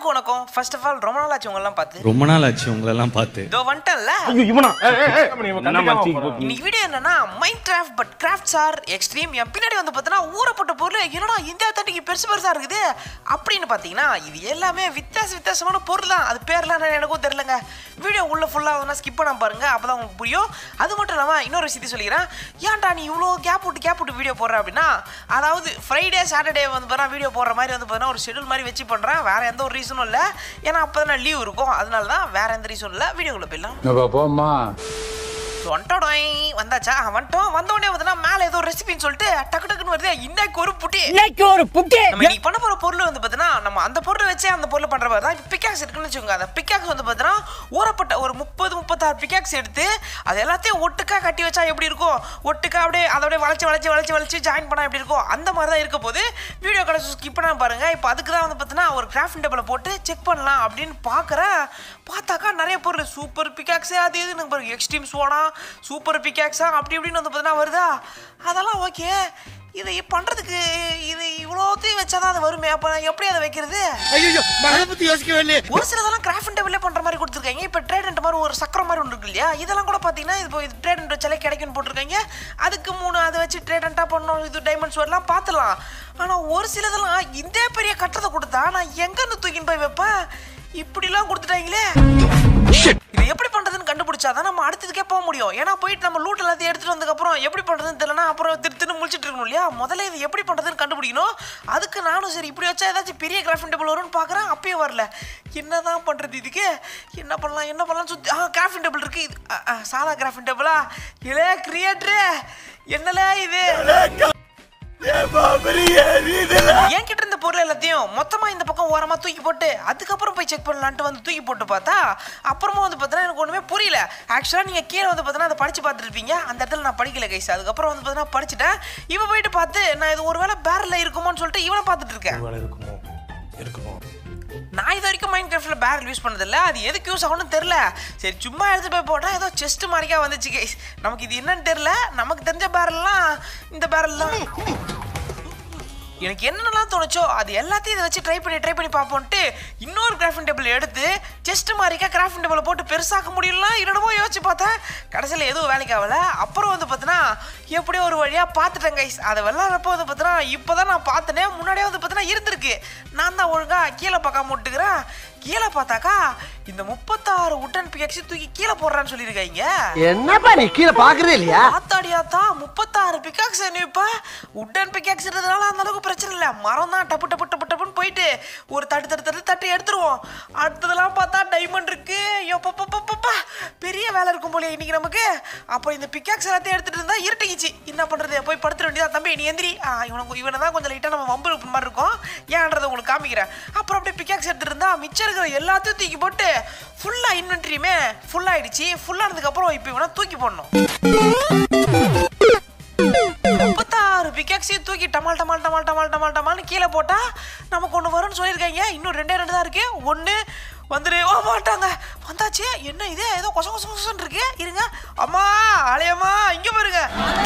எல்லாருக்கும் வணக்கம் first of all ரொம்ப நாள் ஆச்சு உங்களெல்லாம் பார்த்து ரொம்ப நாள் ஆச்சு உங்களெல்லாம் பார்த்து இதோ வந்துட்டேன்ல இவனா இன்னைக்கு வீடியோ என்னன்னா Minecraft but crafts are extreme என் பின்னாடி வந்து பார்த்தீங்கன்னா ஊறப்பட்ட பொருள் என்னடா இந்தியா தாட்டிக்கு பெருசு பெருசா இருக்குது அப்படின்னு பார்த்தீங்கன்னா இது எல்லாமே வித்தியாச வித்தியாசமான பொருள் தான் அது பேர்லாம் என்ன எனக்கும் தெரியலங்க வீடியோ உள்ள ஃபுல்லாக வந்து ஸ்கிப் பண்ண பாருங்க அப்பதான் உங்களுக்கு புரியும் அது மட்டும் இல்லாமல் இன்னொரு விஷயத்தை சொல்லிக்கிறேன் ஏன்டா நீ இவ்வளோ கேப் விட்டு கேப் விட்டு வீடியோ போடுற அப்படின்னா அதாவது ஃப்ரைடே சாட்டர்டே வந்து பார்த்தா வீடியோ போடுற மாதிரி வந்து பார்த்தீங்கன்னா ஒரு ஷெடியூல் மாதிரி வச்சு பண்ணுறேன் வேற எந்த ஒரு ரீசனும் இல்லை ஏன்னா அப்போ தான் லீவ் இருக்கும் அதனால தான் வேற எந்த ரீசனும் இல்லை வீடியோக்குள்ள போயிடலாம் போம்மா வந்துட்டோம் வந்தாச்சா வந்துட்டோம் வந்த உடனே வந்துனா மேல ஏதோ ரெசிபின்னு சொல்லிட்டு டக்கு டக்குன்னு வருது இன்னைக்கு ஒரு புட்டி இன்னைக்கு ஒரு புட்டி நம்ம இன்னைக்கு பண்ண போற பொருள் வந்து பார்த்தீங்கன்னா நம்ம அந்த பொருளை வச்சே அந்த பொருளை பண்ற மாதிரி தான் பிக்காக்ஸ் இருக்குன்னு வச்சுக்கோங்க அந்த பிக்காக்ஸ் வந்து பார்த்தீங்கன்னா ஊறப்பட்ட ஒரு முப்பது முப்பத்தாறு பிக்காக்ஸ் எடுத்து அது எல்லாத்தையும் ஒட்டுக்கா கட்டி வச்சா எப்படி இருக்கும் ஒட்டுக்கா அப்படியே அதை அப்படியே வளைச்சு வளைச்சு வளைச்சு வளைச்சு ஜாயின் பண்ணா எப்படி இருக்கும் அந்த மாதிரி தான் இருக்க போது வீடியோ கடைசி ஸ்கிப் பண்ணாம பாருங்க இப்போ அதுக்கு தான் வந்து பார்த்தீங்கன்னா ஒரு கிராஃப்ட் டேபிளை போட்டு செக் பண்ணலாம் அப்படின்னு பார்க்குறேன் பார்த்தாக்கா நிறைய பொருள் சூப்பர் பிக்காக்ஸே அது இது எனக்கு பாருங்க எக்ஸ்ட்ரீம் சோனா சூப்பர் பிக்காக்ஸா அப்படி இப்படின்னு வந்து பார்த்தீங்கன்னா வருதா அதெல்லாம் ஓகே இதை பண்றதுக்கு இது இவ்வளோத்தையும் வச்சாதான் அது வருமே அப்ப நான் எப்படி அதை வைக்கிறது ஐயோ அதை பத்தி யோசிக்கவே இல்லையே ஒரு சிலதெல்லாம் கிராஃப்ட் டேபிளே பண்ற மாதிரி கொடுத்துருக்காங்க இப்போ ட்ரேடன்ட் மாதிரி ஒரு சக்கரம் மாதிரி ஒன்று இருக்கு இல்லையா இதெல்லாம் கூட பார்த்தீங்கன்னா இப்போ இது ட்ரேடன்ட் வச்சாலே கிடைக்கும்னு போட்டிருக்காங்க அதுக்கு மூணு அதை வச்சு ட்ரேடண்ட்டாக பண்ணணும் இது டைமண்ட்ஸ் வரலாம் பார்த்துலாம் ஆனால் ஒரு சிலதெல்லாம் இந்த பெரிய கட்டத்தை கொடுத்தா நான் எங்கேருந்து தூக்கின்னு போய் வைப்பேன் இப்படிலாம் கொடுத்துட்டாங்களே இது எப்படி பண்றதுன்னு கண்டுபிடிச்சாதான் நம்ம அடுத்ததுக்கே போக முடியும் ஏன்னா போயிட்டு நம்ம லூட் எல்லாத்தையும் எடுத்துட்டு வந்ததுக்கப்புறம் எப்படி பண்றதுன்னு தெரியலனா அப்புறம் திரு திரு முழிச்சிட்டு இருக்கணும் இல்லையா முதல்ல இது எப்படி பண்றதுன்னு கண்டுபிடிக்கணும் அதுக்கு நானும் சரி இப்படி வச்சா ஏதாச்சும் பெரிய கிராஃபிங் டேபிள் வரும்னு பார்க்குறேன் அப்பயே வரல என்னதான் பண்றது இதுக்கு என்ன பண்ணலாம் என்ன பண்ணலாம் சுத்தி ஆ கிராஃபிங் டேபிள் இருக்கு இது ஆ, ஆ, சாதா கிராஃபிங் டேபிளா இலே கிரியேட்டரு என்னலே இது என்கிட்ட இருந்த பொருள் எல்லாத்தையும் மொத்தமா இந்த பக்கம் ஓரமா தூக்கி போட்டு அதுக்கப்புறம் போய் செக் பண்ணலான்ட்டு வந்து தூக்கி போட்டு பார்த்தா அப்புறமா வந்து பார்த்தீங்கன்னா எனக்கு ஒண்ணுமே புரியல ஆக்சுவலா நீங்க கீழே வந்து பார்த்தீங்கன்னா அதை படிச்சு பார்த்துருப்பீங்க அந்த இடத்துல நான் படிக்கல கைஸ் அதுக்கப்புறம் வந்து பார்த்தீங்கன்னா படிச்சுட்டேன் இவன் போயிட்டு பார்த்து நான் இது ஒருவேளை பேரல்ல இருக்குமோன்னு சொல்லிட்டு இவனை பார்த்துட்டு இருக்கேன் இருக்குமோ இருக்குமோ நான் இது வரைக்கும் மைண்ட் கிராஃப்டில் பேரல் யூஸ் பண்ணதில்ல அது எதுக்கு யூஸ் ஆகும்னு தெரில சரி சும்மா எடுத்து போய் போட்டால் ஏதோ செஸ்ட் மாதிரிக்கா வந்துச்சு கைஸ் நமக்கு இது என்னன்னு தெரில நமக்கு தெரிஞ்ச பேரல்லாம் இந்த பேரல்லாம் எனக்கு என்னென்னலாம் தோணுச்சோ அது எல்லாத்தையும் இதை வச்சு ட்ரை பண்ணி ட்ரை பண்ணி பார்ப்போன்ட்டு இன்னொரு கிராஃபிங் டேபிள் எடுத்து செஸ்ட் மாதிரிக்கா கிராஃபிங் டேபிளை போட்டு பெருசாக்க முடியல என்னடமோ யோசிச்சு பார்த்தேன் கடைசியில் எதுவும் வேலைக்கு ஆகல அப்புறம் வந்து பார்த்தீங்கன்னா எப்படியோ ஒரு வழியாக பார்த்துட்டேன் கைஸ் அதை விளாட்றப்போ வந்து பார்த்தீங்கன்னா இப்போ தான் நான் பார்த்தனே முன்னாடியே வந்து பார்த்தீங்கன்னா இருந்திருக்கு நான் தான் ஒழுங்காக கீழே பார்க்காம விட்டுக்கிறேன் கீழே பார்த்தாக்கா இந்த முப்பத்தாறு உட்டன் பிகெக்ஸி தூக்கி கீழே போடுறான்னு சொல்லியிருக்காங்க என்னப்பா நீ கீழே பாக்குறதே இல்லையா ஆத்தாடியாத்தா முப்பத்தாறு பிக்காக்ஸ் இப்ப உட்டன் பிக்காக்ஸ் இருந்ததுனால அந்த அளவுக்கு பிரச்சனை இல்லை மரம் தான் டப்பு டப்பு டப்பு டப்புன்னு போயிட்டு ஒரு தட்டு தட்டு தட்டு தட்டு எடுத்துருவோம் அடுத்ததெல்லாம் பார்த்தா டைமண்ட் இருக்கு எப்பப்பப்பப்பா பெரிய வேலை இருக்கும் போல இன்னைக்கு நமக்கு அப்புறம் இந்த பிக்காக்ஸ் எல்லாத்தையும் எடுத்துட்டு இருந்தா இருட்டிக்கிச்சு என்ன பண்றது போய் படுத்துட வேண்டியதா தம்பி நீ எந்திரி ஆ, இவனுக்கு இவனை தான் கொஞ்சம் லைட்டாக நம்ம வம்பு இழுப்பு மாதிரி இருக்கும் ஏன்றதை உங்களுக்கு காமிக்கிறேன் அப்புறம் அப்படியே பிக்காக்ஸ் எடுத்துட்டு இருந்தா மிச்சம் இருக்கிற எல்லாத்தையும் தூக்கி போட்டு ஃபுல்லாக இன்வென்ட்ரியுமே ஃபுல் ஆயிடுச்சு ஃபுல்லானதுக்கப்புறம் இப்போ இவனை தூக்கி போடணும் முப்பத்தாறு பிக்காக்ஸையும் தூக்கி டமால் டமால் டமால் டமால் டமால் டமால்னு கீழே போட்டா நமக்கு ஒன்று வரும்னு சொல்லியிருக்காங்க இன்னும் ரெண்டே ரெண்டு தான் இருக்கு ஒன்று வந்துரு ஓ மாட்டாங்க வந்தாச்சு என்ன இது ஏதோ கொச கொச கொசன்னு இருக்கு இருங்க அம்மா அலையம்மா இங்க பாருங்க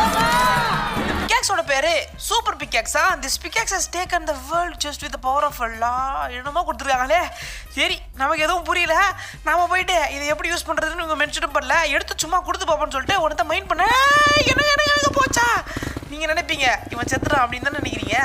பிக்காக்ஸோட பேரு சூப்பர் பிக்காக்ஸா this pickaxe has taken the world just with power of Allah என்னமோ கொடுத்துருக்காங்களே சரி நமக்கு எதுவும் புரியல நாம போயிட்டு இதை எப்படி யூஸ் பண்றதுன்னு இவங்க மென்ஷனும் பண்ணல எடுத்து சும்மா கொடுத்து பார்ப்போம்னு சொல்லிட்டு உனத்த மைண்ட் பண்ண "ஏய், என்ன என்ன எனக்கு போச்சா நீங்க நினைப்பீங்க இவன் செத்துறான் அப்படின்னு தானே நினைக்கிறீங்க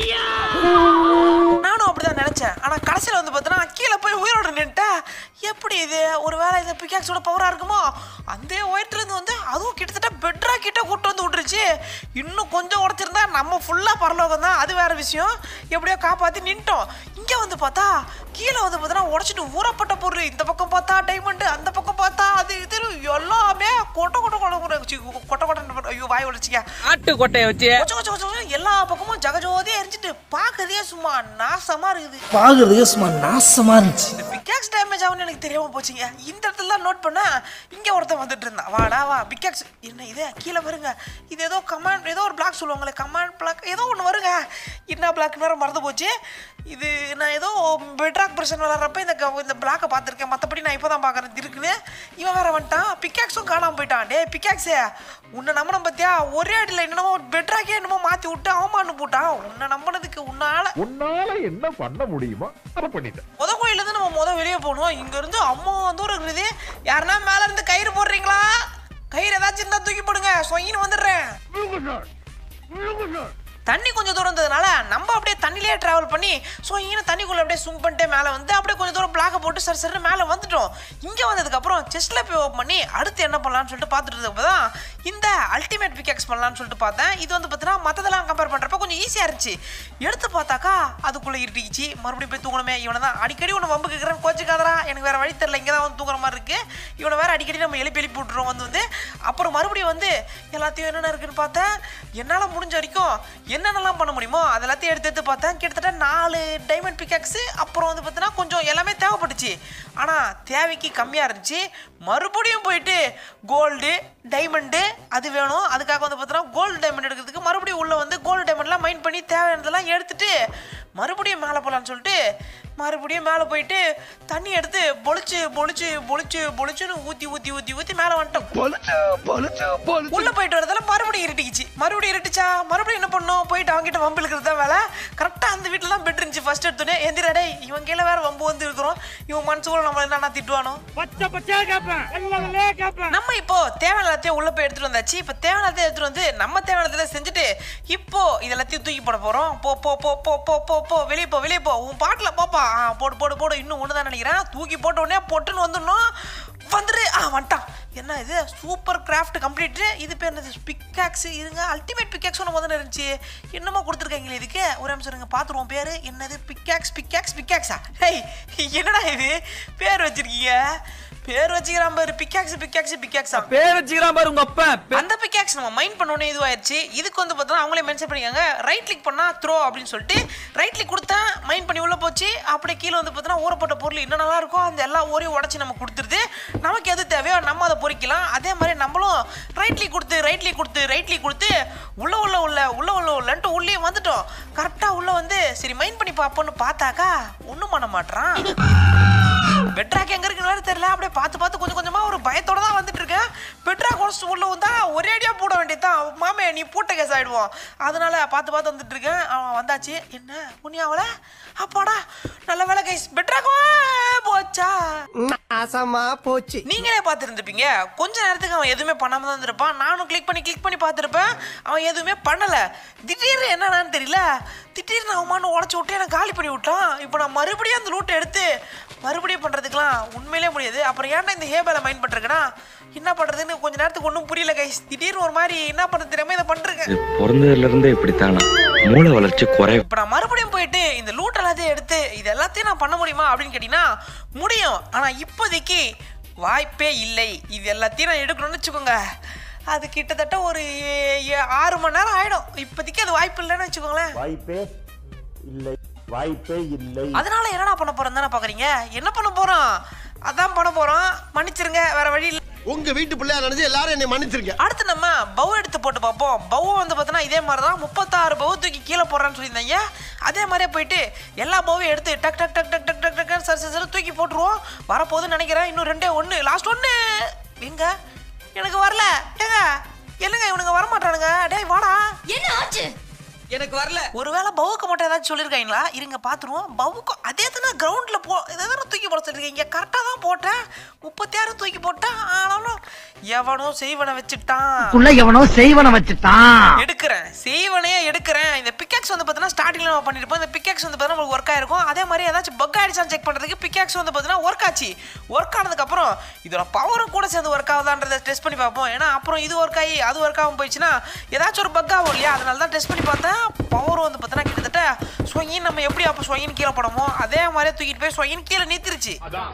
நானும் அப்படிதான் நினைச்சேன் ஆனா கடைசியில வந்து பார்த்தீங்கன்னா கீழே போய் உயிரோட நின்ட்டேன் எப்படி இது ஒருவேளை இந்த பிக்காக்ஸோட பவரா இருக்குமோ அந்த உயரத்துல இருந்து வந்து அதுவும் கிட்டத்தட்ட பெட்ரா கிட்ட கூட்டு வந்து விட்டுருச்சு இன்னும் கொஞ்சம் உடைச்சிருந்தா நம்ம ஃபுல்லா பரலோகம் தான் அது வேற விஷயம் எப்படியோ காப்பாத்தி நின்ட்டோம் இங்க வந்து பார்த்தா கீழே வந்து பார்த்தீங்கன்னா உடைச்சிட்டு ஊறப்பட்ட பொருள் இந்த பக்கம் பார்த்தா டைமண்ட் அந்த பக்கம் பார்த்தா அது இது எல்லாமே கொட்டை கொட்டை கொட்டை கொட்டை சி, கொட்டை கொட்டை ஐயோ வாய் உடைச்சிக்க ஆட்டு கொட்டையை வச்சு கொச்ச கொச்ச கொச்ச கொச்ச எல்லா பக்கமும் ஜகஜோதியா எரிஞ்சிட்டு பார்க்கறதே சும்மா நாசமா இருக்குது பாக்குறதுக்கு சும்மா நாசமா இருந்துச்சு இந்த பிக்காக்ஸ் டேமேஜ் ஆகும்னு எனக்கு தெரியாம போச்சுங்க இந்த இடத்துல தான் நோட் பண்ணா இங்க ஒருத்தன் வந்துட்டு இருந்தான் வாடா வா பிக்காக்ஸ் என்ன இது கீழே வருங்க இது ஏதோ கமாண்ட் ஏதோ ஒரு பிளாக் சொல்லுவாங்களே கமாண்ட் பிளாக் ஏதோ ஒன்று வருங்க என்ன பிளாக் வேற மறந்து போச்சு இது நான் ஏதோ பெட்ராக் பிரச்சனை விளாட்றப்ப இந்த க- இந்த பிளாக்கை பார்த்துருக்கேன் மற்றபடி நான் இப்போ தான் பார்க்குறேன் இருக்குன்னு இவன் வேற வந்துட்டான் பிக்காக்ஸும் காணாம போயிட்டான் டே பிக்காக்ஸே உன்னை நம்பின பத்தியா ஒரே அடியில் என்னமோ பெட்ராக்கே என்னமோ மாற்றி விட்டு அவமானு போட்டான் உன்னை நம்பினதுக்கு உன்னால உன்னால என்ன பண்ண முடியுமோ அதை பண்ணிட்டேன் புதக்கோயில நம்ம முத வெளியே போகணும் இங்கேருந்து அம்மா தூரம் இருக்குது யாருன்னா மேலே இருந்து கயிறு போடுறீங்களா கயிறு ஏதாச்சும் இருந்தால் தூக்கி போடுங்க சொயின்னு வந்துடுறேன் தண்ணி கொஞ்சம் தூரம் இருந்ததுனால நம்ம அப்படியே தண்ணிலே டிராவல் பண்ணி ஸோ இங்கே தண்ணிக்குள்ளே அப்படியே ஸ்விம் பண்ணிட்டே மேலே வந்து அப்படியே கொஞ்சம் தூரம் பிளாக்கை போட்டு சரி சரி மேலே வந்துட்டோம் இங்கே வந்ததுக்கப்புறம் செஸ்ட்டில் போய் ஓப்பன் பண்ணி அடுத்து என்ன பண்ணலாம்னு சொல்லிட்டு பார்த்துட்டு இருந்தப்போ தான் இந்த அல்டிமேட் பிக்கெக்ஸ் பண்ணலாம்னு சொல்லிட்டு பார்த்தேன் இது வந்து பார்த்தீங்கன்னா மற்றதெல்லாம் கம்பேர் பண்ணுறப்ப கொஞ்சம் ஈஸியாக இருந்துச்சு எடுத்து பார்த்தாக்கா அதுக்குள்ளே இருட்டிக்கிச்சு மறுபடியும் போய் தூங்கணுமே இவனை தான் அடிக்கடி உன்னை வம்பு கேட்குறேன் கோச்சுக்காதரா எனக்கு வேறு வழி தெரில இங்கே தான் வந்து தூங்குற மாதிரி இருக்குது இவனை வேறு அடிக்கடி நம்ம எழுப்பி எழுப்பி விட்டுறோம் வந்து வந்து அப்புறம் மறுபடியும் வந்து எல்லாத்தையும் என்னென்ன இருக்குன்னு பார்த்தேன் என்னால் முடிஞ்ச வரைக்கும் என்னென்னலாம் பண்ண முடியுமோ அது எல்லாத்தையும் எடுத்து எடுத்து பார்த்தேன் கிட்டத்தட்ட நாலு டைமண்ட் பிக்காக்ஸு அப்புறம் வந்து பார்த்தீங்கன்னா கொஞ்சம் எல்லாமே தேவைப்பட்டுச்சு ஆனால் தேவைக்கு கம்மியாக இருந்துச்சு மறுபடியும் போயிட்டு கோல்டு டைமண்டு அது வேணும் அதுக்காக வந்து பார்த்தீங்கன்னா கோல்டு டைமண்ட் எடுக்கிறதுக்கு மறுபடியும் உள்ளே வந்து கோல்டு டைமண்ட்லாம் மைண்ட் பண்ணி தேவையானதெல்லாம் எடுத்துட்டு மறுபடியும் மேலே போகலான்னு சொல்லிட்டு மறுபடியும் மேலே போயிட்டு தண்ணி எடுத்து பொழிச்சு பொழிச்சு பொழிச்சு பொழிச்சுன்னு ஊற்றி ஊற்றி ஊற்றி ஊற்றி மேலே வந்துட்டோம் உள்ள போயிட்டு வரதால மறுபடியும் இருட்டிக்குச்சு மறுபடியும் இருட்டுச்சா மறுபடியும் என்ன பண்ணோம் போயிட்டு அவங்ககிட்ட வம்பு இருக்கிறது தான் வேலை கரெக்டாக அந்த வீட்டில் தான் பெட் இருந்துச்சு ஃபர்ஸ்ட் எடுத்தோன்னே எந்திரா டேய் இவன் கீழே வேற வம்பு வந்து இருக்கிறோம் இவன் மனசுக்குள்ள நம்மள என்ன திட்டுவானோ பச்சை பச்சையா கேட்பேன் எல்லாமே கேட்பேன் நம்ம இப்போ தேவையான எல்லாத்தையும் உள்ள போய் எடுத்துட்டு வந்தாச்சு இப்போ தேவையான எல்லாத்தையும் எடுத்துட்டு வந்து நம்ம தேவையானதை செஞ்சுட்டு இப்போ இது எல்லாத்தையும் தூக்கி போட போறோம் போ போ போ போ போ போ போ வெளியே போ வெளியே போ உன் பாட்டில் போப்பா ஆ போடு போடு போடு இன்னும் ஒன்று தான் நினைக்கிறேன் தூக்கி போட்ட உடனே பொட்டுன்னு வந்துடணும் வந்துரு ஆ வந்துட்டான் என்ன இது சூப்பர் கிராஃப்ட் கம்ப்ளீட்டு இது பேர் என்னது பிக்காக்ஸ் இதுங்க அல்டிமேட் பிக்காக்ஸ் ஒன்று முதல்ல இருந்துச்சு என்னமோ கொடுத்துருக்காங்களே இதுக்கு ஒரு நிமிஷம் இருங்க பார்த்துருவோம் பேர் என்னது பிக்காக்ஸ் பிக்காக்ஸ் பிக்காக்ஸா ஹேய் என்னடா இது பேர் வச்சிருக்கீங்க பேர் வச்சுக்கிறான் பாரு பிக்காக்ஸ் பிக்காக்ஸ் பிக்காக்ஸா பேர் வச்சுக்கிறான் பாரு உங்க அப்பா அந்த பிக்காக்ஸ் நம்ம மைண்ட் பண்ணோன்னே இதுவாயிருச்சு இதுக்கு வந்து பார்த்தோன்னா அவங்களே மென்ஷன் பண்ணிக்காங்க ரைட் கிளிக் பண்ணா த்ரோ அப்படின்னு சொல்லிட்டு ரைட் கிளிக் கொடுத்தேன் மைண்ட் பண்ணி உள்ள போச்சு அப்படியே கீழே வந்து பார்த்தோன்னா ஊறப்பட்ட பொருள் என்னென்னலாம் இருக்கோ அந்த எல்லா ஊரையும் உடச்சி நம்ம கொடுத்துருது நமக்கு எது தேவையோ நம்ம அதை பொறிக்கலாம் அதே மாதிரி நம்மளும் ரைட் கிளிக் கொடுத்து ரைட் கிளிக் கொடுத்து ரைட் கிளிக் கொடுத்து உள்ள உள்ள உள்ள உள்ள உள்ள உள்ளன்ட்டு உள்ளே வந்துட்டோம் கரெக்டாக உள்ள வந்து சரி மைண்ட் பண்ணி பார்ப்போம்னு பார்த்தாக்கா ஒன்றும் பண்ண மாட்றான் பெட்ராக் எங்க இருக்குன்னு வேற தெரியல அப்படியே பார்த்து பார்த்து கொஞ்சம் கொஞ்சமா ஒரு பயத்தோட தான் வந்துட்டு இருக்கேன் பெட்ராக் உடச்சிட்டு உள்ள வந்தா ஒரே அடியா போட வேண்டியதுதான் மாமே நீ பூட்ட கேஸ் ஆயிடுவோம் அதனால பார்த்து பார்த்து வந்துட்டு இருக்கேன் அவன் வந்தாச்சு என்ன புண்ணியாவல அப்பாடா நல்ல வேலை கைஸ் பெட்ராக் போச்சா நாசமா போச்சு நீங்களே பார்த்துருந்துருப்பீங்க கொஞ்ச நேரத்துக்கு அவன் எதுவுமே பண்ணாம தான் இருந்திருப்பான் நானும் கிளிக் பண்ணி கிளிக் பண்ணி பார்த்துருப்பேன் அவன் எதுவுமே பண்ணல திடீர்னு என்னன்னு தெரியல திடீர்னு அவன் உடச்சி விட்டு எனக்கு காலி பண்ணி விட்டான் இப்போ நான் மறுபடியும் அந்த லூட்டை எடுத்து மறுபடியும் பண்ணுறதுக்குலாம் உண்மையிலே முடியாது அப்புறம் ஏன்டா இந்த ஹேபேல மைண்ட் பண்ணுறேன்னா என்ன பண்ணுறதுன்னு கொஞ்ச நேரத்துக்கு ஒன்றும் புரியல கைஸ் திடீர்னு ஒரு மாதிரி என்ன பண்ணுறது தெரியாம இதை பண்ணிருக்கேன் இது பிறந்ததுல இருந்தே இப்படித்தானா மூளை வளர்ச்சி குறை இப்போ நான் மறுபடியும் போயிட்டு இந்த லூட் எல்லாத்தையும் எடுத்து இது எல்லாத்தையும் நான் பண்ண முடியுமா அப்படின்னு கேட்டிங்கன்னா முடியும் ஆனால் இப்போதைக்கு வாய்ப்பே இல்லை இது எல்லாத்தையும் நான் எடுக்கணும்னு வச்சுக்கோங்க அது கிட்டத்தட்ட ஒரு ஏ- ஏ- ஆறு மணி நேரம் ஆயிடும் இப்போதைக்கு அது வாய்ப்பு இல்லைன்னு வச்சுக்கோங்களேன் வாய்ப்பே இல்லை வாய்ப்பே இல்லை அதனால என்னடா பண்ண போறோம் தானே பார்க்குறீங்க என்ன பண்ண போகிறோம் அதான் பண்ண போகிறோம் மன்னிச்சிருங்க வேற வழி இல்லை உங்க வீட்டு பிள்ளையா நினைச்சு எல்லாரும் என்னை மன்னிச்சிருங்க அடுத்து நம்ம பவு எடுத்து போட்டு பார்ப்போம் பவு வந்து பார்த்தோன்னா இதே மாதிரி தான் முப்பத்தாறு பவு தூக்கி கீழே போடுறான்னு சொல்லியிருந்தாங்க அதே மாதிரியே போயிட்டு எல்லா பவும் எடுத்து டக் டக் டக் டக் டக் டக் டக் சரி சரி சரி தூக்கி போட்டுருவோம் வரப்போகுதுன்னு நினைக்கிறேன் இன்னும் ரெண்டே ஒன்று லாஸ்ட் ஒன்று எங்க எனக்கு வரல ஏங்க என்னங்க இவனுங்க வரமாட்டானுங்க டேய் வாடா என்ன ஆச்சு எனக்கு வரல ஒருவேளை பவுக்கு மட்டும் ஏதாச்சும் சொல்லியிருக்காங்களா இருங்க பார்த்துருவோம் பவுக்கு அதே தானே கிரவுண்டில் போ இதை தானே தூக்கி போட சொல்லியிருக்கீங்க கரெக்டாக தான் போட்டேன் முப்பத்தி ஆறு தூக்கி போட்டேன் ஆனாலும் எவனோ செய்வனை வச்சுட்டான் எவனோ செய்வன வச்சுட்டான் எடுக்கிறேன் செய்வனையே எடுக்கிறேன் இந்த பிக்காக்ஸ் வந்து பார்த்தீங்கன்னா ஸ்டார்டிங்ல நம்ம பண்ணிருப்போம் இந்த பிக்காக்ஸ் வந்து பார்த்தீங்கன்னா உங்களுக்கு ஒர்க் ஆயிருக்கும் அதே மாதிரி ஏதாச்சும் பக் ஆயிடுச்சான்னு செக் பண்ணுறதுக்கு பிக்காக்ஸ் வந்து பார்த்தீங்கன்னா ஒர்க் ஆச்சு ஒர்க் ஆனதுக்கப்புறம் இதோட பவரும் கூட சேர்ந்து ஒர்க் ஆகுதான்றதை டெஸ்ட் பண்ணி பார்ப்போம் ஏன்னா அப்புறம் இது ஒர்க் ஆகி அது ஒர்க் ஆகும் போயிடுச்சுன்னா ஏதாச்சும் ஒரு பக் ஆகும் இல்லையா அதனால தான் டெஸ்ட் பண்ணி பார்த்தேன் பவர் வந்து பார்த்தீங்கன்னா கிட்டத்தட்ட ஸ்வங்கின்னு நம்ம எப்படி அப்போ ஸ்வங்கின்னு கீழே போடமோ அதே மாதிரியே தூக்கிட்டு போய் ஸ்வங்கின்னு கீழே நீத்திருச்சு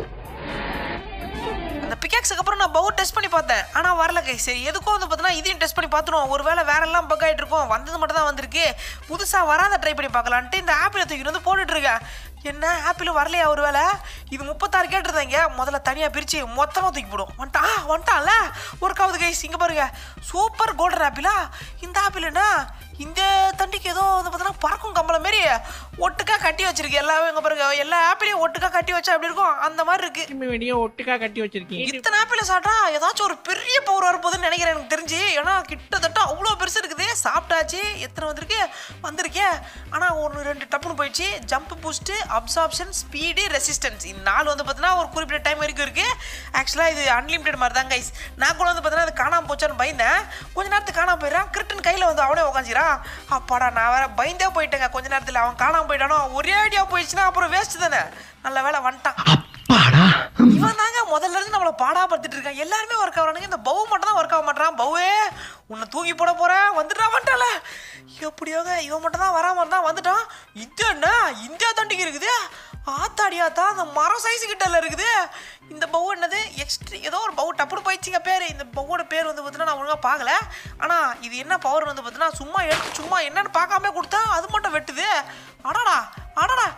அந்த பிக்காக்ஸுக்கு அப்புறம் நான் பவு டெஸ்ட் பண்ணி பார்த்தேன் ஆனால் வரல கை சரி எதுக்கும் வந்து பார்த்தீங்கன்னா இதையும் டெஸ்ட் பண்ணி பார்த்துருவோம் ஒருவேளை வேற எல்லாம் பக் ஆகிட்டு இருக்கும் வந்தது மட்டும் தான் வந்திருக்கு புதுசாக வராத ட்ரை பண்ணி பார்க்கலான்ட்டு இந்த ஆப்பிளை தூக்கிட்டு வந்து போட்டுட்டு இருக்கேன் என்ன ஆப்பிள் வரலையா ஒரு வேளை இது முப்பத்தாறு கேட்டிருந்தாங்க முதல்ல தனியாக பிரித்து மொத்தமாக தூக்கி போடும் வந்துட்டா வந்துட்டான்ல ஒர்க் கைஸ் இங்கே பாருங்க சூப்பர் கோல்டன் ஆப்பிளா இந்த ஆப்பிள்னா இந்த தண்டிக்கு ஏதோ வந்து பார்த்தீங்கன்னா பறக்கும் கம்பளம் மாரி ஒட்டுக்கா கட்டி வச்சிருக்கு எல்லாமே இங்கே பாருங்க எல்லா ஆப்பிளையும் ஒட்டுக்கா கட்டி வச்சா எப்படி இருக்கும் அந்த மாதிரி இருக்கு வெடியும் ஒட்டுக்கா கட்டி வச்சிருக்கீங்க இத்தனை ஆப்பிள் சாப்பிட்டா ஏதாச்சும் ஒரு பெரிய பவர் வரப்போகுதுன்னு நினைக்கிறேன் எனக்கு தெரிஞ்சு ஏன்னா கிட்டத்தட்ட அவ்வளோ பெருசு இருக்குது சாப்பிட்டாச்சு எத்தனை வந்திருக்கு வந்திருக்கே ஆனால் ஒன்று ரெண்டு டப்புன்னு போயிடுச்சு jump boost absorption speed resistance நாள் வந்து பார்த்தீங்கன்னா ஒரு குறிப்பிட்ட டைம் வரைக்கும் இருக்கு ஆக்சுவலாக இது அன்லிமிட்டெட் மாதிரி தான் கைஸ் நான் கூட வந்து பார்த்தீங்கன்னா அது காணாமல் போச்சான்னு பயந்தேன் கொஞ்ச நேரத்துக்கு காணாமல் போயிடறான் கிரிட்டன் கையில் வந்து அவனே உட்காந்துக்கிறான் அப்பாடா நான் வேற பயந்தே போயிட்டேங்க கொஞ்ச நேரத்தில் அவன் காணாமல் போயிட்டானோ ஒரே ஐடியா போயிடுச்சுன்னா அப்புறம் வேஸ்ட் தானே நல்ல வேலை வந்துட்டான் இவன் தாங்க முதல்ல இருந்து நம்மளை பாடாப்படுத்திட்டு இருக்கான் எல்லாருமே ஒர்க் ஆகுறானுங்க இந்த பவு மட்டும் தான் ஒர்க் ஆக மாட்டான் பவுவே உன்னை தூக்கி போட போறேன் வந்துட்டா வந்துட்டால எப்படியோங்க இவன் மட்டும் தான் வராம இருந்தான் வந்துட்டான் இது என்ன இந்தியா தாண்டிக்கு இருக்குது ஆத்தாடியா தான் அந்த மரம் சைஸ் கிட்டல இருக்குது இந்த பவு என்னது எக்ஸ்ட்ரீ ஏதோ ஒரு பவு டப்புனு போயிடுச்சுங்க பேர் இந்த பவுவோட பேர் வந்து பார்த்தீங்கன்னா நான் ஒழுங்காக பார்க்கல ஆனால் இது என்ன பவர் வந்து பார்த்தீங்கன்னா சும்மா எடுத்து சும்மா என்னன்னு பார்க்காம கொடுத்தா அது மட்டும் வெட்டுது அடாடா அடாடா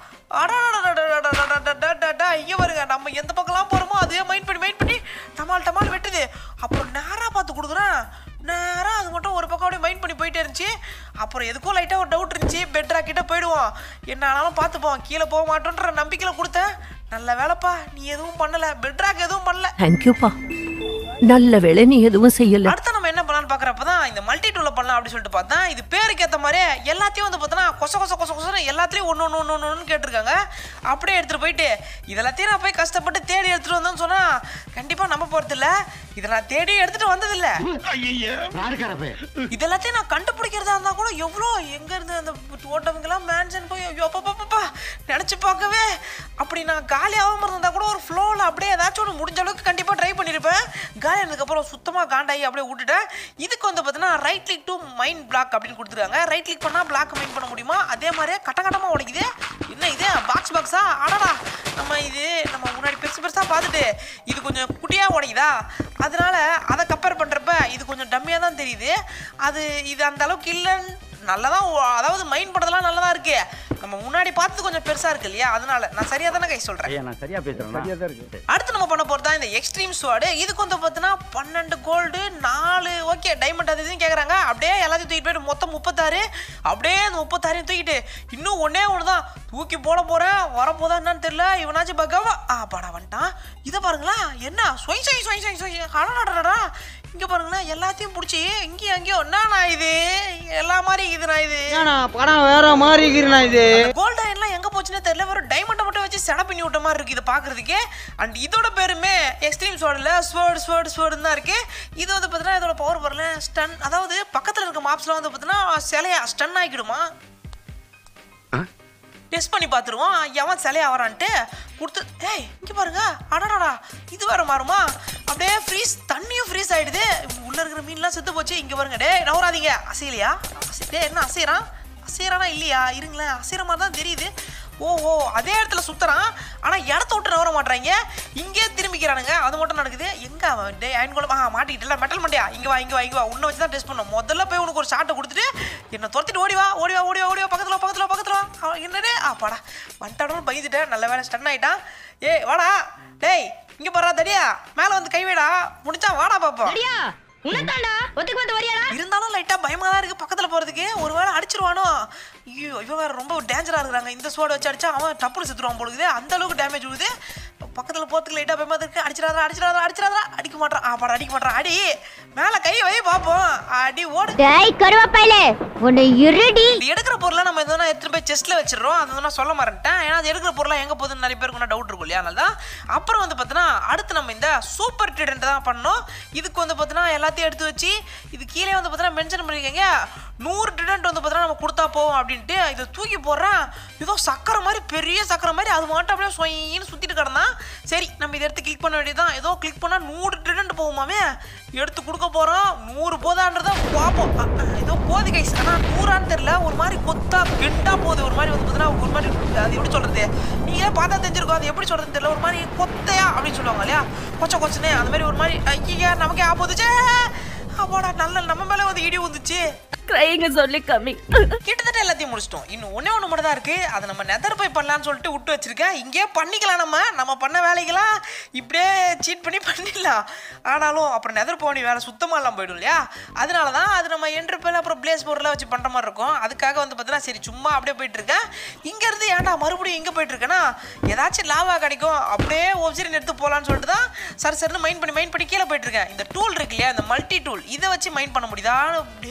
அடாடா இங்கே வருங்க நம்ம எந்த பக்கம்லாம் போகிறோமோ அதே மைண்ட் பண்ணி மைண்ட் பண்ணி டமால் டமால் வெட்டுது அப்புறம் நேராக பார்த்து கொடுக்குறேன் நேராக அது மட்டும் ஒரு பக்கம் அப்படியே மைண்ட் பண்ணி போயிட்டே இருந்துச்சு அப்புறம் எதுக்கும் லைட்டாக ஒரு டவுட் இருந்துச்சு பெட்ரா கிட்ட போயிடுவோம் என்ன ஆனாலும் பார்த்துப்போம் கீழே போக மாட்டோன்ற நம்பிக்கையில் கொடுத்தேன் நல்ல வேலைப்பா நீ எதுவும் பண்ணல பெட்ராக் எதுவும் பண்ணல தேங்க்யூப்பா நல்ல வேளை நீ எதுவும் செய்யல அடுத்து நம்ம என்ன பண்ணலாம்னு பார்க்குறப்ப தான் இந்த மல்டி டூலில் பண்ணலாம் அப்படின்னு சொல்லிட்டு பார்த்தா இது பேருக்கு ஏற்ற மாதிரி எல்லாத்தையும் வந்து பார்த்தோன்னா கொச கொச கொச கொசன்னு எல்லாத்துலேயும் ஒன்று ஒன்று ஒன்று ஒன்று ஒன்று கேட்டிருக்காங்க அப்படியே எடுத்துகிட்டு போயிட்டு இதெல்லாத்தையும் நான் போய் கஷ்டப்பட்டு தேடி எடுத்துகிட்டு வந்தேன்னு சொன்னால் கண்டிப்பாக நம்ப போகிறதில்ல இதை நான் தேடி எடுத்துகிட்டு வந்ததில்லை இதெல்லாத்தையும் நான் கண்டுபிடிக்கிறதா இருந்தா கூட எவ்வளோ எங்க இருந்து அந்த ஓட்டவங்கெல்லாம் மேன்ஷன் போய் ஐயோ அப்பா நினச்சி பார்க்கவே அப்படி நான் காலியாகாம இருந்தா கூட ஒரு ஃப்ளோவில் அப்படியே ஏதாச்சும் ஒன்று முடிஞ்ச அளவுக்கு கண்டிப்பாக ட்ரை பண்ணியிருப்பேன் காலி ஆனதுக்கப்புறம் சுத்தமாக காண்டாகி அப்படியே விட்டுட்டேன் இதுக்கு வந்து பார்த்தீங்கன்னா right click to mind block அப்படின்னு கொடுத்துருக்காங்க ரைட் கிளிக் பண்ணால் பிளாக் மைண்ட் பண்ண முடியுமா அதே மாதிரியே கட்ட கட்டமாக உடைக்குது என்ன இது பாக்ஸ் பாக்ஸா அடடா நம்ம இது நம்ம முன்னாடி பெருசு பெருசாக பார்த்துட்டு இது கொஞ்சம் குட்டியாக உடைக்குதா அதனால அதை கம்பேர் பண்ணுறப்ப இது கொஞ்சம் டம்மியாக தான் தெரியுது அது இது அந்த அளவுக்கு இல்லைன்னு நல்லதான் அதாவது மைண்ட் பண்ணுறதுலாம் நல்லதா இருக்கு நம்ம முன்னாடி பார்த்து கொஞ்சம் பெருசாக இருக்கு இல்லையா அதனால நான் சரியாக தானே கை சொல்கிறேன் ஐயா நான் சரியா பேசுறேன் சரியா தான் இருக்கு அடுத்து நம்ம பண்ண போகிறது தான் இந்த எக்ஸ்ட்ரீம் ஸ்வாடு இதுக்கு வந்து பார்த்தீங்கன்னா பன்னெண்டு கோல்டு நாலு ஓகே டைமண்ட் அது இதுன்னு கேட்குறாங்க அப்படியே எல்லாத்தையும் தூக்கிட்டு போயிட்டு மொத்தம் முப்பத்தாறு அப்படியே அந்த முப்பத்தாறையும் தூக்கிட்டு இன்னும் ஒன்றே ஒன்று தான் தூக்கி போட போகிறேன் வரப்போதா என்னன்னு தெரியல இவனாச்சும் பக்காவா ஆ பாடா வந்துட்டான் இதை பாருங்களா என்ன சொய் சொய் சொய் சொய் சொய் அடடா இங்கே பாருங்களேன் எல்லாத்தையும் பிடிச்சி இங்கேயும் அங்கேயும் என்னண்ணா இது எல்லா மாதிரி இதுண்ணா இது படம் வேற மாதிரி இருக்கிறா இது கோல்டு எல்லாம் எங்க போச்சுன்னே தெரியல வெறும் டைமண்டை மட்டும் வச்சு செட பண்ணி விட்ட மாதிரி இருக்கு இதை பாக்குறதுக்கு அண்ட் இதோட பேருமே எக்ஸ்ட்ரீம் ஸ்வார்டில் ஸ்வேர்டு ஸ்வேர்டு ஸ்வேர்டு தான் இருக்கு இது வந்து பார்த்தீங்கன்னா இதோட பவர் வரல ஸ்டன் அதாவது பக்கத்தில் இருக்க மாப்ஸ்லாம் வந்து பார்த்தீங்கன்னா சிலையா ஸ்டன் ஆகிடுமா டெஸ்ட் பண்ணி பார்த்துருவோம் எவன் சிலையா வரான்ட்டு கொடுத்து ஏய் இங்கே பாருங்க அடடா இது வேற மாறுமா அப்படியே ஃப்ரீஸ் தண்ணியும் ஃப்ரீஸ் ஆயிடுது உள்ள இருக்கிற மீன்லாம் செத்து போச்சு இங்கே பாருங்க டேய் நவராதீங்க அசையலையா அசை- டேய் என்ன அசைறான் அசைறானா இல்லையா இருங்களேன் அசைற மாதிரி தான் தெரியுது ஓஹோ அதே இடத்துல சுத்துறான் ஆனால் இடத்த விட்டு நவர மாட்றாங்க இங்கே திரும்பிக்கிறானுங்க அது மட்டும் நடக்குது எங்க அவன் டே அயன் கூட ஆ மாட்டிக்கிட்டல மெட்டல் மண்டியா இங்கே வா இங்கே வா இங்கே வா உன்னை வச்சு தான் டெஸ்ட் பண்ணோம் முதல்ல போய் உனக்கு ஒரு ஷாட்டை கொடுத்துட்டு என்னை துரத்திட்டு ஓடி வா ஓடி வா ஓடி வா ஓடி வா பக்கத்தில் பக்கத்தில் பக்கத்தில் அவன் என்னடே ஆ பாடா வந்துட்டானு பயந்துட்டேன் நல்ல வேலை ஸ்டன் ஆயிட்டான் ஏய் வாடா டேய் இங்கே பாரா தடியா மேலே வந்து கை வைடா முடிச்சா வாடா பாப்போம் இருந்தாலும் லைட்டா பயமா தான் இருக்கு பக்கத்துல போறதுக்கு ஒருவேளை அடிச்சிருவானோ ஐயோ இவன் வேற ரொம்ப டேஞ்சரா இருக்கிறாங்க இந்த ஸ்வாட் வச்சு அடிச்சா அவன் டப்புனு செத்துருவான் போலுக்குது அந்த அளவுக்கு டேமேஜ் விழுது பக்கத்துல போறதுக்கு லைட்டா பயமா தான் இருக்கு அடிச்சிடாதா அடிச்சிடாதா அடிச்சிடாதா அடிக்க மாட்டான் ஆ பாடா அடிக்க மாட்டான் அடி மேல கை வை பாப்போம் அடி ஓடு டேய் கருவாப்பையிலே உன்னை இருடி இது எடுக்கிற பொருளை நம்ம எதுனா எடுத்துட்டு போய் செஸ்ட்ல வச்சிடுறோம் அது வந்து நான் சொல்ல மாட்டேன் ஏன்னா அது எடுக்கிற பொருளை எங்க போகுதுன்னு நிறைய பேருக்கு டவுட் இருக்கும் இல்லையா அதனால தான் அப்புறம் வந்து பார்த்தீங்கன்னா அடுத்து நம்ம இந்த சூப்பர் ட்ரீடெண்ட் தான் பண்ணோம் இதுக்கு வந்து பார்த்தீங்கன்னா எல்லாத்தையும் எடுத்து வச்சு இது கீழே வந்து பார்த்தீங்கன்னா மென்ஷன் பண்ணிருக்கீங்க நூறு ட்ரிடென்ட் வந்து பார்த்தீங்கன்னா நம்ம கொடுத்தா போவோம் அப்படின்ட்டு இதை தூக்கி போடுறேன் ஏதோ சக்கரை மாதிரி பெரிய சக்கரை மாதிரி அது மட்டும் அப்படியே சொயின்னு சுற்றிட்டு கிடந்தான் சரி நம்ம இதை எடுத்து கிளிக் பண்ண வேண்டியதுதான் ஏதோ கிளிக் பண்ணால் நூறு ட்ரிடென்ட் போகுமாமே எடுத்து கொடுக்க போகிறோம் நூறு போதான்றதை பார்ப்போம் அ, அ, ஏதோ போகுது கைஸ் ஆனால் நூறான்னு தெரியல ஒரு மாதிரி கொத்தா கெட்டா போகுது ஒரு மாதிரி வந்து பார்த்தீங்கன்னா ஒரு மாதிரி அது எப்படி சொல்கிறது நீங்களே பார்த்தா தெரிஞ்சிருக்கோம் அது எப்படி சொல்கிறது தெரியல ஒரு மாதிரி கொத்தையா அப்படின்னு சொல்லுவாங்க இல்லையா கொச்ச கொச்சனே அந்த மாதிரி ஒரு மாதிரி ஐயா நமக்கே ஆப்போதுச்சே அப்பாடா நல்ல நம்ம மேலே வந்து இடி வந்துச்சு கிரைங்க சொல்லி கம்மி கிட்டத்தட்ட எல்லாத்தையும் முடிச்சிட்டோம் இன்னும் ஒண்ணே ஒன்று மட்டும் தான் இருக்கு அதை நம்ம நெதர் போய் பண்ணலாம்னு சொல்லிட்டு விட்டு வச்சிருக்கேன் இங்கேயே பண்ணிக்கலாம் நம்ம நம்ம பண்ண வேலைக்கெல்லாம் இப்படியே சீட் பண்ணி பண்ணிடலாம் ஆனாலும் அப்புறம் நெதர் போனி வேலை சுத்தமாக இல்லாமல் போயிடும் இல்லையா அதனால தான் அது நம்ம என்ட்ரு பேர் அப்புறம் பிளேஸ் பொருளாக வச்சு பண்ணுற மாதிரி இருக்கும் அதுக்காக வந்து பார்த்தீங்கன்னா சரி சும்மா அப்படியே போயிட்டு இருக்கேன் இங்கேருந்து ஏன்டா மறுபடியும் எங்கே போயிட்டு இருக்கேன்னா ஏதாச்சும் லாவா கிடைக்கும் அப்படியே ஒப்சரின் எடுத்து போகலான்னு சொல்லிட்டு தான் சரி சரின்னு மைண்ட் பண்ணி மைண்ட் பண்ணி கீழே போயிட்டு இருக்கேன் இந்த டூல் இருக்கு இல்லையா இந்த மல்டி டூல் இதை வச்சு மைண்ட் பண்ண முடியுதா அப்படியே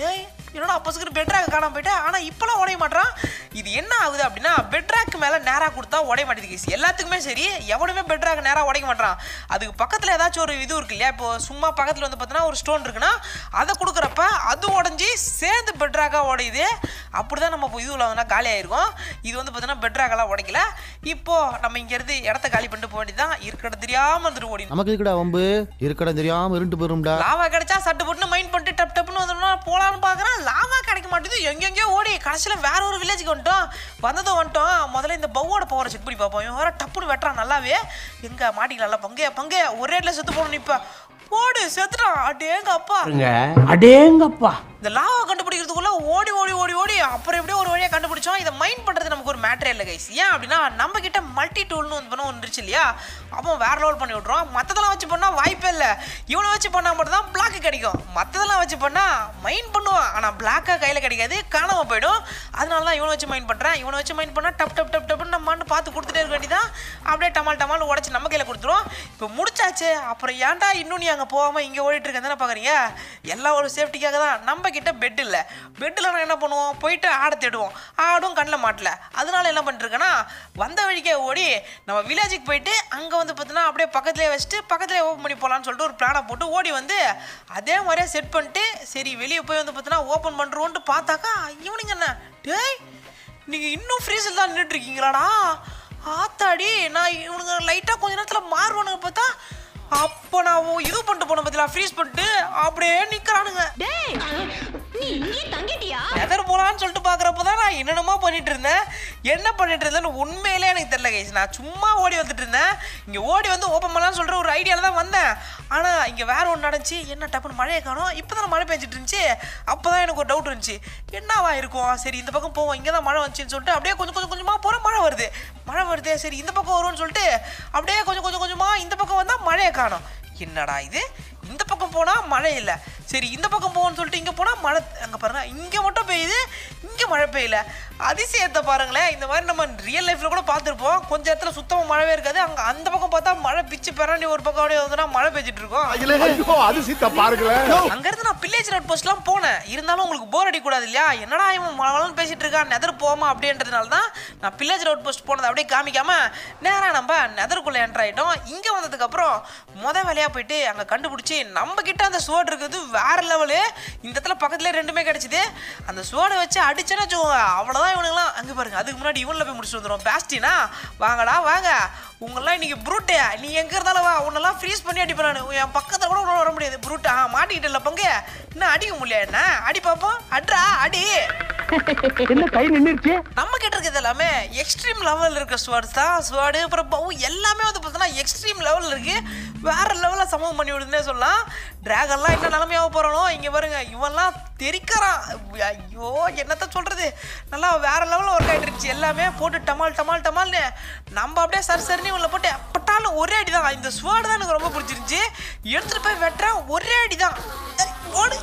என்னடா அப்போசுக்கு பெட்ராக் காணாம போயிட்டு ஆனால் இப்போலாம் உடைய மாட்டான் இது என்ன ஆகுது அப்படின்னா பெட்ராக் மேலே நேராக கொடுத்தா உடைய மாட்டேங்குது guys. எல்லாத்துக்குமே சரி எவனுமே பெட்ராக் நேராக உடைக்க மாட்டான் அதுக்கு பக்கத்தில் ஏதாச்சும் ஒரு இது இருக்கு இல்லையா இப்போ சும்மா பக்கத்தில் வந்து பார்த்தீங்கன்னா ஒரு ஸ்டோன் இருக்குன்னா அதை கொடுக்குறப்ப அது உடஞ்சி சேர்ந்து பெட்ராக்காக உடையுது அப்படி தான் நம்ம இப்போ இதுவில் வந்து காலி ஆயிருக்கும் இது வந்து பார்த்தீங்கன்னா பெட்ராக்கெல்லாம் உடைக்கல இப்போ நம்ம இங்கேருந்து இடத்த காலி பண்ணிட்டு போக வேண்டியதான் இருக்கிற தெரியாமல் வந்துட்டு ஓடி நமக்கு இருக்குடா வம்பு இருக்கடா தெரியாம இருண்டு போயிரும்டா லாவா கிடைச்சா சட்டு போட்டு மைண்ட் பண்ணிட்டு டப் டப்னு வந்தோம்னா போலான்னு பார்க்குறேன் லாவா கிடைக்க மாட்டேது எங்கெங்கேயோ ஓடி கடைசியில் வேற ஒரு வில்லேஜுக்கு வந்துட்டோம் வந்ததும் வந்துட்டோம் முதல்ல இந்த பவ்வோட பவரை செக் பண்ணி பார்ப்போம் இவன் வேற டப்புன்னு வெட்டுறான் நல்லாவே எங்க மாட்டிக்கலாம்ல பங்கே பங்கே ஒரே இடத்துல செத்து போகணும் இப்போ போடு செத்துட்டான் அடேங்க அப்பா அடேங்கப்பா இந்த லாவா கண்டுபிடிக்கிறதுக்குள்ள ஓடி ஓடி ஓடி ஓடி அப்புறம் எப்படியோ ஒரு வழியாக கண்டுபிடிச்சோம் இதை மைண்ட் பண்ணுறது நமக்கு ஒரு மேட்டரே இல்லை கைஸ் ஏன் அப்படின்னா நம்ம கிட்ட மல்டி டூல்னு வந்து பண்ண ஒன்று இருந்துச்சு இல்லையா அப்போ வேற லெவல் பண்ணி விட்றோம் மற்றதெல்லாம் வச்சு பண்ணால் வாய்ப்பே இல்லை இவனை வச்சு பண்ணால் மட்டும் தான் பிளாக்கு கிடைக்கும் மற்றதெல்லாம் வச்சு பண்ணால் மைண்ட் பண்ணுவான் ஆனால் பிளாக்காக கையில் கிடைக்காது காணாமல் போயிடும் அதனால தான் இவனை வச்சு மைண்ட் பண்ணுறேன் இவனை வச்சு மைண்ட் பண்ணால் டப் டப் டப் டப்னு நம்ம மாட்டு பார்த்து கொடுத்துட்டே இருக்க வேண்டியதான் அப்படியே டமால் டமால் உடச்சி நம்ம கையில் கொடுத்துரும் இப்போ முடிச்சாச்சு அப்புறம் ஏன்டா இன்னும் நீ அங்கே போகாமல் இங்கே ஓடிட்டு இருக்கேன் தானே பார்க்குறீங்க எல்லாம் ஒரு சேஃப்டிக்காக தான் நம்ம கிட்ட பெட் இல்லை பெட்டில் நான் என்ன பண்ணுவோம் போயிட்டு ஆடை தேடுவோம் ஆடும் கண்ணில் மாட்டல அதனால என்ன பண்ணிருக்கேன்னா வந்த வழிக்கே ஓடி நம்ம வில்லேஜுக்கு போயிட்டு அங்கே வந்து பார்த்தீங்கன்னா அப்படியே பக்கத்துலேயே வச்சுட்டு பக்கத்துலேயே ஓப்பன் பண்ணி போகலான்னு சொல்லிட்டு ஒரு பிளானை போட்டு ஓடி வந்து அதே மாதிரியே செட் பண்ணிட்டு சரி வெளியே போய் வந்து பார்த்தீங்கன்னா ஓப்பன் பண்ணுறோன்ட்டு பார்த்தாக்கா இவனுங்க என்ன டேய் நீங்கள் இன்னும் ஃப்ரீஸில் தான் நின்றுட்டு இருக்கீங்களாடா ஆத்தாடி நான் இவனுங்க லைட்டாக கொஞ்ச நேரத்தில் மாறுவானுங்க பார்த்தா அப்போ நான் ஓ- இது பண்ணிட்டு போன பார்த்தீங்களா ஃப்ரீஸ் பண்ணிட்டு அப்படியே நிற்கிறானுங்க எதர் போலான்னு சொல்லிட்டு பார்க்குறப்ப தான் நான் என்னென்னமோ பண்ணிட்டு இருந்தேன் என்ன பண்ணிட்டு இருந்தேன்னு உண்மையிலே எனக்கு தெரியல கைஸ் நான் சும்மா ஓடி வந்துட்டு இருந்தேன் இங்கே ஓடி வந்து ஓப்பன் பண்ணலாம்னு சொல்கிற ஒரு ஐடியாவில் தான் வந்தேன் ஆனால் இங்கே வேற ஒன்று நடந்துச்சு என்ன டப்புன்னு மழையை காணும் இப்போ தான் மழை பெஞ்சிட்டு இருந்துச்சு அப்போ தான் எனக்கு ஒரு டவுட் இருந்துச்சு என்னவா இருக்கும் சரி இந்த பக்கம் போவோம் இங்கே தான் மழை வந்துச்சுன்னு சொல்லிட்டு அப்படியே கொஞ்சம் கொஞ்சம் கொஞ்சமாக போகிற மழை வருது மழை வருது சரி இந்த பக்கம் வரும்னு சொல்லிட்டு அப்படியே கொஞ்சம் கொஞ்சம் கொஞ்சமாக இந்த பக்கம் வந்தால் மழையை காணும் என்னடா இது இந்த பக்கம் போனால் மழை இல்லை சரி இந்த பக்கம் போகணும்னு சொல்லிட்டு இங்கே போனால் மழை அங்கே பாருங்க இங்கே மட்டும் பெய்யுது இங்கே மழை பெய்யல அதிசயத்தை பாருங்களேன் இந்த மாதிரி நம்ம ரியல் லைஃப்பில் கூட பார்த்துருப்போம் கொஞ்ச இடத்துல சுத்தமாக மழவே இருக்காது அங்கே அந்த பக்கம் பார்த்தா மழை பிச்சு பெறாண்டி ஒரு பக்கம் அப்படியே வந்துன்னா மழை பெஞ்சிட்டு இருக்கும் ஐயோ அது சீத்தா பாருங்களேன் அங்கேருந்து நான் வில்லேஜ் ரோட் போஸ்ட்லாம் போனேன் இருந்தாலும் உங்களுக்கு போர் அடிக்கூடாது இல்லையா என்னடா இவன் மழை பேசிட்டு இருக்கான் நெதர் போமா அப்படின்றதுனால தான் நான் வில்லேஜ் ரோட் போஸ்ட் போனதை அப்படியே காமிக்காம நேராக நம்ம நெதருக்குள்ளே என்டர் ஆகிட்டோம் இங்கே வந்ததுக்கப்புறம் முத வேலையாக போயிட்டு அங்கே கண்டுபிடிச்சி நம்ம கிட்ட அந்த சோடு இருக்குது வேற லெவலு இந்த இடத்துல பக்கத்துலேயே ரெண்டுமே கிடச்சிது அந்த சோடை வச்சு அடிச்சேன்னு வச்சுக்கோங்க அவ்வளோதான் இவனுங்களாம் அங்கே பாருங்க அதுக்கு முன்னாடி இவனில் போய் முடிச்சுட்டு வந்துடும் பேஸ்டினா வாங்கடா வாங்க உங்களாம் இன்னைக்கு ப்ரூட்டே நீ எங்கே இருந்தாலும் வா உன்னெல்லாம் ஃப்ரீஸ் பண்ணி அடிப்பேன் நான் என் பக்கத்தில் கூட உன்னால வர முடியாது ப்ரூட்டா மாட்டிக்கிட்டு இல்லை பங்கு என்ன அடிக்க முடியல என்ன அடி பார்ப்போம் அட்ரா அடி என்ன கை நின்றுச்சு நம்ம கிட்ட இருக்கிறது எல்லாமே எக்ஸ்ட்ரீம் லெவலில் இருக்க ஸ்வாட்ஸ் தான் ஸ்வாடு அப்புறம் பவு எல்லாமே வந்து பார்த்தோன்னா எக்ஸ்ட்ரீம் லெவலில் இருக்கு வேற லெவலில் சமூகம் பண்ணி விடுதுன்னே சொல்லலாம் டிராகன்லாம் என்ன நிலமையாக போகிறானோ இங்கே பாருங்க இவன்லாம் தெரிக்கிறான் ஐயோ என்னத்த சொல்கிறது நல்லா வேற லெவலில் ஒர்க் ஆகிட்டு இருந்துச்சு எல்லாமே போட்டு டமால் டமால் டமால்னு நம்ம அப்படியே சரி சரின்னு இவங்களை போட்டு பட்டாலும் ஒரே அடி தான் இந்த ஸ்வாடு தான் எனக்கு ரொம்ப பிடிச்சிருந்துச்சு எடுத்துகிட்டு போய் வெட்டுறேன் ஒரே அடி தான் ஓடு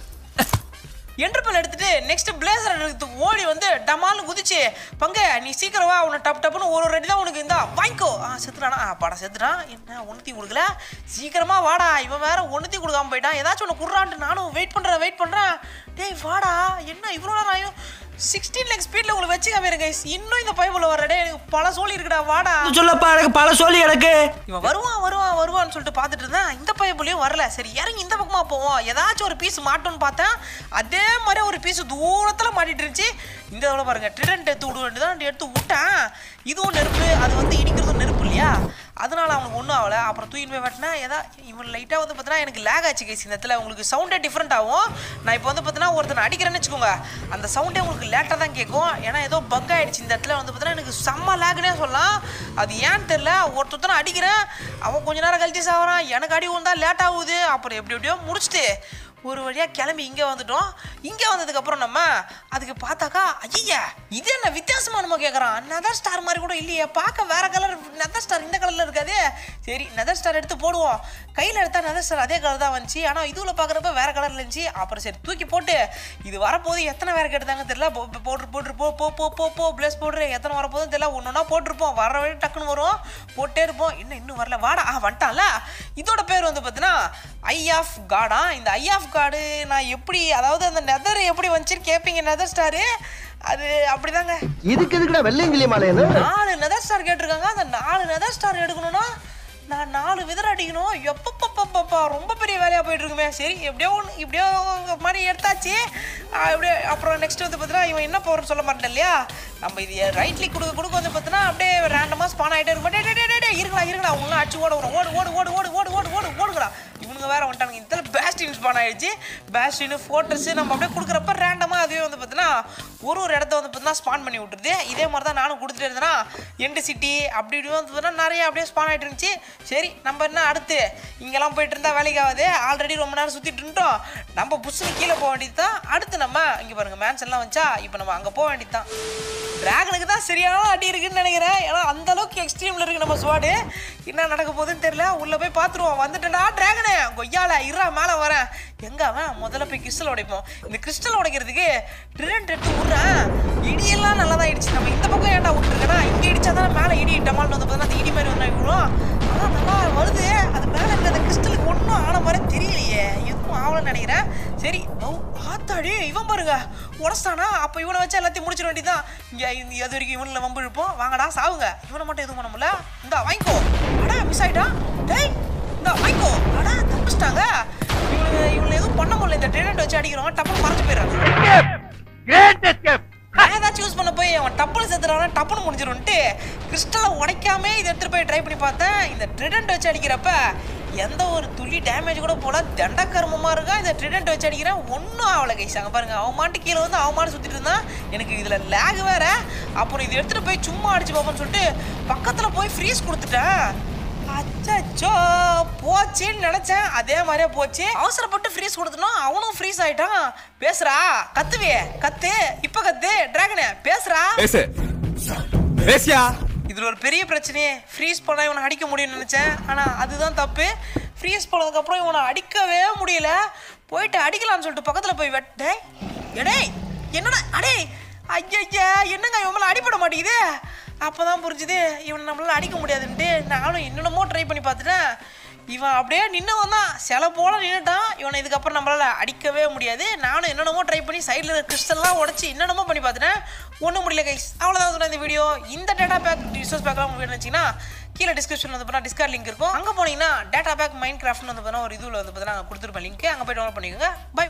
என்டர்பல் எடுத்துட்டு நெக்ஸ்ட் பிளேசர் எடுத்து ஓடி வந்து டமால்னு குதிச்சு பங்க நீ சீக்கிரம் வா உன்னை டப் டப்புன்னு ஒரு ஒரு அடி தான் உனக்கு இந்தா வாங்கிக்கோ ஆ செத்துட்டானா ஆ பாடா செத்துட்டான் என்ன ஒன்றுத்தி கொடுக்கல சீக்கிரமா வாடா இவன் வேற ஒன்றுத்தி கொடுக்காம போயிட்டான் ஏதாச்சும் ஒன்று குர்றான்ட்டு நானும் வெயிட் பண்ணுறேன் வெயிட் பண்ணுறேன் டேய் வாடா என்ன இவ்வளோ நேரம் ஆயும் சிக்ஸ்டீன் லேக் ஸ்பீடில் உங்களுக்கு வச்சு காமிருங்க இன்னும் இந்த பைபிள் வர டே எனக்கு பல சோழி இருக்குடா வாடா சொல்லப்பா எனக்கு பல சொல்லி எனக்கு இவன் வருவான் வருவான் வருவான்னு சொல்லிட்டு பார்த்துட்டு இருந்தேன் இந்த பையப்புலையும் வரல சரி இறங்கி இந்த பக்கமாக போவோம் ஏதாச்சும் ஒரு பீஸ் மாட்டோம்னு பார்த்தேன் அதே மாதிரி ஒரு பீஸ் தூரத்தில் மாட்டிட்டு இருந்துச்சு இந்த தடவை பாருங்க ட்ரிடன்ட் எடுத்து விட வேண்டியதான் எடுத்து விட்டேன் இதுவும் நெருப்பு அது வந்து இடிக்கிறதும் நெருப்பு இல்லையா அதனால அவனுக்கு ஒன்றும் ஆகல அப்புறம் தூக்கின்னு போய் வெட்டினா ஏதா இவன் லைட்டாக வந்து பார்த்தீங்கன்னா எனக்கு லேக் ஆச்சு கேஸ் இந்த இடத்துல உங்களுக்கு சவுண்டே டிஃப்ரெண்ட் ஆகும் நான் இப்போ வந்து பார்த்தீங்கன்னா ஒருத்தனை அடிக்கிறேன்னு வச்சுக்கோங்க அந்த சவுண்டே உங்களுக்கு லேட்டாக தான் கேட்கும் ஏன்னா ஏதோ பக் ஆயிடுச்சு இந்த இடத்துல வந்து பார்த்தீங்கன்னா எனக்கு செம்ம லேக்னே சொல்லலாம் அது ஏன்னு தெரில ஒருத்தனை அடிக்கிறேன் அவன் கொஞ்ச நேரம் கழிச்சு சாவறான் எனக்கு அடி விழுந்தா லேட் ஆகுது அப்புறம் எப்படி எப்படியோ முடிச்சுட்டு ஒரு வழியாக கிளம்பி இங்கே வந்துட்டோம் இங்கே வந்ததுக்கப்புறம் நம்ம அதுக்கு பார்த்தாக்கா ஐயா இது என்ன வித்தியாசமா நம்ம கேட்குறான் நெதர் ஸ்டார் மாதிரி கூட இல்லையே பார்க்க வேற கலர் நெதர் ஸ்டார் இந்த கலரில் இருக்காதே சரி நெதர் ஸ்டார் எடுத்து போடுவோம் கையில் எடுத்தால் நெதர் ஸ்டார் அதே கலர் தான் வந்துச்சு ஆனால் இதுவில் பார்க்குறப்ப வேற கலரில் இருந்துச்சு அப்புறம் சரி தூக்கி போட்டு இது வரப்போது எத்தனை வேற எடுத்தாங்க தெரியல போ- போ- போட்டு போட்டு போ போ போ போ போ ப்ளஸ் போடுற எத்தனை வரப்போதும் தெரியல ஒன்று ஒன்றா போட்டிருப்போம் வர வழி டக்குன்னு வரும் போட்டே இருப்போம் இன்னும் இன்னும் வரல வாடா ஆ வந்துட்டான்ல இதோட பேர் வந்து பார்த்தீங்கன்னா ஐ ஆஃப் காடா இந்த ஐ ஆஃப் காடு நான் எப்படி அதாவது அந்த நெதர் எப்படி வந்துச்சுன்னு கேட்பீங்க நெதர் ஸ்டாரு அது அப்படிதாங்க இதுக்கு எதுக்குடா வெள்ளையங்கிலி மாலையன்னு நாலு நெதர் ஸ்டார் கேட்டிருக்காங்க அந்த நாலு நெதர் ஸ்டார் எடுக்கணும்னா நான் நாலு விதர் அடிக்கணும் எப்பப்பப்பப்பப்பா ரொம்ப பெரிய வேலையாக போயிட்டு இருக்குமே சரி எப்படியோ ஒன்று இப்படியோ ஒரு மாதிரி எடுத்தாச்சு ஆ, அப்படியே அப்புறம் நெக்ஸ்ட் வந்து பார்த்தீங்கன்னா இவன் என்ன போகிறன்னு சொல்ல மாட்டேன் இல்லையா நம்ம இது ரைட் கிளிக் கொடுக்க கொடுக்க வந்து பார்த்தீங்கன்னா அப்படியே ரேண்டமாக ஸ்பான் ஆகிட்டே இருக்கும் டே, டே, டே, டே, டே, இருங்களா இருங்களா அவங்களாம் அடிச்சு ஓட வரும் ஓடு ஓடு ஓடு ஓடு ஓடு ஓடு ஓடு ஓடுங்களா இவனுங்க வேற வந்துட்டானுங்க இதில் பேஸ்டின் ஸ்பான் ஆயிடுச்சு பேஸ்டின் ஃபோர்ட்ரஸ் நம்ம அப்படியே கொடுக்குறப்ப ரேண்டமாக அதுவே வந்து பார்த்தீங்கன்னா ஒரு ஒரு இடத்த வந்து பார்த்தீங்கன்னா ஸ்பான் பண்ணி விட்டுருது இதே மாதிரி தான் நானும் கொடுத்துட்டு இருந்தேன்னா எண்டு சிட்டி அப்படி இப்படி வந்து பார்த்தீங்கன்னா நிறைய அப்படியே ஸ்பான் ஆகிட்டு இருந்துச்சு சரி நம்ம என்ன அடுத்து இங்கெல்லாம் போயிட்டு இருந்தா வேலைக்கு ஆகுது ஆல்ரெடி ரொம்ப நேரம் சுற்றிட்டு இருந்தோம் நம்ம புஷ்ஷுன்னு கீழே போக வேண்டியது தான் அடுத்து நம்ம இங்கே பாருங்க மேன்ஷன்லாம் வச்சா இப்போ நம்ம அங்கே போக வேண்டியது தான் டிராகனுக்கு தான் சரியான அடி இருக்குன்னு நினைக்கிறேன் ஏன்னா அந்த அளவுக்கு எக்ஸ்ட்ரீமில் இருக்கு நம்ம ஸ்வாடு என்ன நடக்க போகுதுன்னு தெரியல உள்ளே போய் பார்த்துருவோம் வந்துட்டேன்டா டிராகனு கொய்யால இருறா மேலே வரேன் எங்க அவன் முதல்ல போய் கிறிஸ்டல் உடைப்போம் இந்த கிறிஸ்டல் உடைக்கிறதுக்கு ட்ரிடன்ட் எடுத்து விட்றேன் இடியெல்லாம் நல்லா தான் ஆயிடுச்சு நம்ம இந்த பக்கம் ஏன்டா விட்டுருக்கேன்னா இங்கே இடிச்சா தானே மேலே இடி டமால்னு வந்து பார்த்தா அந்த இடி மாதிரி ஒன்று விழும் ஆனால் நல்லா வருது அது மேலே இருக்க அந்த கிறிஸ்டலுக்கு ஒன்றும் ஆன மாதிரி தெரியலையே எதுவும் ஆகலன்னு நினைக்கிறேன் சரி ஓ ஆத்தாடி இவன் பாருங்க உடச்சானா அப்போ இவனை வச்சு எல்லாத்தையும் முடிச்சிட வேண்டியதான் இங்கே அது வரைக்கும் இவனில் வம்பு இழுப்போம் வாங்கடா சாவுங்க இவனை மட்டும் எதுவும் பண்ண முடியல இந்தா வாங்கிக்கோ அடா மிஸ் ஆயிட்டான் டேய் இந்தா வாங்கிக்கோ அடா தப்பிச்சிட்டாங்க இவனுங்க இவனை எதுவும் பண்ண முடியல இந்த ட்ரெயினட் வச்சு அடிக்கிறோம் டப்புன்னு மறைச்சு போயிடுறாங்க நான் ஏதாச்சும் யூஸ் பண்ண போய் அவன் டப்புனு செத்துறான் டப்புனு முடிஞ்சிரும்ட்டு கிறிஸ்டலை உடைக்காம இதை எடுத்துட்டு போய் ட்ரை பண்ணி பார்த்தேன் இந்த ட்ரிடன்ட் வச்சு அடிக்கிறப்ப எந்த ஒரு துளி டேமேஜ் கூட போல தண்டக்கர்மமாக இருக்கா இந்த ட்ரிடன்ட் வச்சு அடிக்கிறேன் ஒன்றும் ஆகலை கைஸ் அங்கே பாருங்க அவன் மாட்டு கீழே வந்து அவன் மாட்டு சுற்றிட்டு இருந்தான் எனக்கு இதில் லேக் வேற அப்புறம் இது எடுத்துட்டு போய் சும்மா அடிச்சு பார்ப்போம்னு சொல்லிட்டு பக்கத்தில் போய் ஃப்ரீஸ் கொடுத்துட்டேன் அச்சோ போச்சுன்னு நினைச்சேன் அதே மாதிரியே போச்சு அவசரப்பட்டு ஃப்ரீஸ் கொடுத்தனும் அவனும் ஃப்ரீஸ் ஆயிட்டான் பேசுறா கத்துவே கத்து இப்ப கத்து டிராகனே பேசுறா பேசு பேசியா இதுல ஒரு பெரிய பிரச்சனையே ஃப்ரீஸ் பண்ணா இவனை அடிக்க முடியும்னு நினைச்சேன் ஆனா அதுதான் தப்பு ஃப்ரீஸ் பண்ணதுக்கு அப்புறம் இவனை அடிக்கவே முடியல போயிட்டு அடிக்கலாம்னு சொல்லிட்டு பக்கத்துல போய் வெட்டே எடே என்னடா அடே ஐயா என்னங்க இவன் மேல அடிபட மாட்டேங்குது அப்பதான் புரிஞ்சுது இவனை நம்மளால அடிக்க முடியாதுன்ட்டு நானும் என்னென்னமோ ட்ரை பண்ணி பார்த்துட்டேன் இவன் அப்படியே நின்னவன் தான் சில போல நின்றுட்டான் இவனை இதுக்கப்புறம் நம்மளால அடிக்கவே முடியாது நானும் என்னென்னமோ ட்ரை பண்ணி சைடில் இருக்க கிறிஸ்டல்லாம் உடச்சி என்னென்னமோ பண்ணி பார்த்துட்டேன் ஒன்றும் முடியல கைஸ் அவ்வளோதான் சொன்ன இந்த வீடியோ இந்த டேட்டா பேக் ரிசோர்ஸ் பேக்லாம் வேணும்னு வச்சிங்கன்னா கீழே டிஸ்கிரிப்ஷன் வந்து பார்த்தா டிஸ்கார்ட் லிங்க் இருக்கும் அங்கே போனீங்கன்னா டேட்டா பேக் மைண்ட் கிராஃப்ட்னு வந்து பார்த்தா ஒரு இதுவில் வந்து பார்த்தா கொடுத்துருப்பேன் லிங்க் அங்கே போய் டவுன்லோட் பண்ணிக்கோங்க பை